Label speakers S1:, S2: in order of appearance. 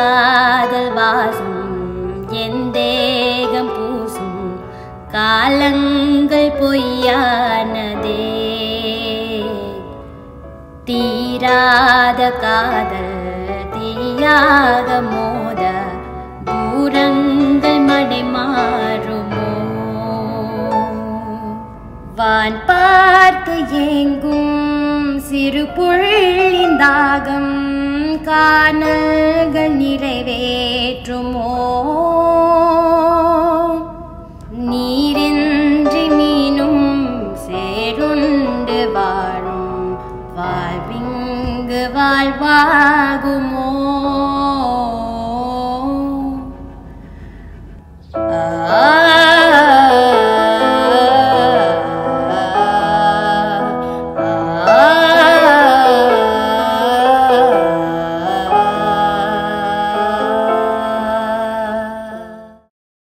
S1: காதல் வாசம் என் தேகம் பூசும் காலங்கள் பொய்யானதே தீராத காதல் தீயாக மோத தூரங்கள் மடை மாறுமோ வான் பார்த்து ஏங்கும் சிறு புள்ளின் தாகம் காணல்கள் நிறைவேற்றுமோ நீரின்றி மீனும் சேருண்டு வாழும் வாழ்விங்கு வாழ்வாகுமோ ஆ